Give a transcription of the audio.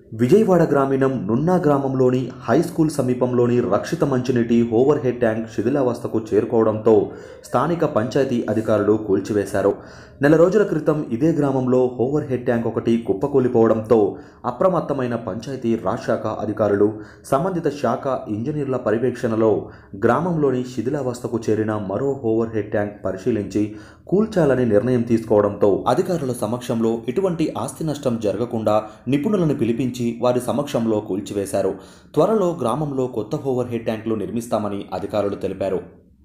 విజయవాడ గ్రామీణం నున్నా గ్రామంలోని high school సమీపంలోని రక్షిత మంచినీటి ఓవర్ హెడ్ ట్యాంక్ శిథిలావస్థకు చేరుకోవడంతో స్థానిక పంచాయతీ అధికారులు కూల్చివేశారు నెల రోజుల క్రితం ఇదే గ్రామంలో ఓవర్ హెడ్ ట్యాంక్ ఒకటి కుప్పకూలిపోవడంతో అప్రమత్తమైన పంచాయతీ రాజ్ శాఖ అధికారులు సంబంధిత శాఖ ఇంజనీర్ల పర్యవేక్షణలో గ్రామంలోని శిథిలావస్థకు చేరిన మరో ఓవర్ హెడ్ ట్యాంక్ పరిశీలించి కూల్చాలని నిర్ణయం తీసుకోవడంతో అధికారుల సమక్షంలో ఎటువంటి ఆస్తి నష్టం జరగకుండా నిపుణులను పిలిపించి వారి సమక్షంలో కూల్చివేశారు త్వరలో గ్రామంలో కొత్త ఓవర్ హెడ్ ట్యాంకులు నిర్మిస్తామని అధికారులు తెలిపారు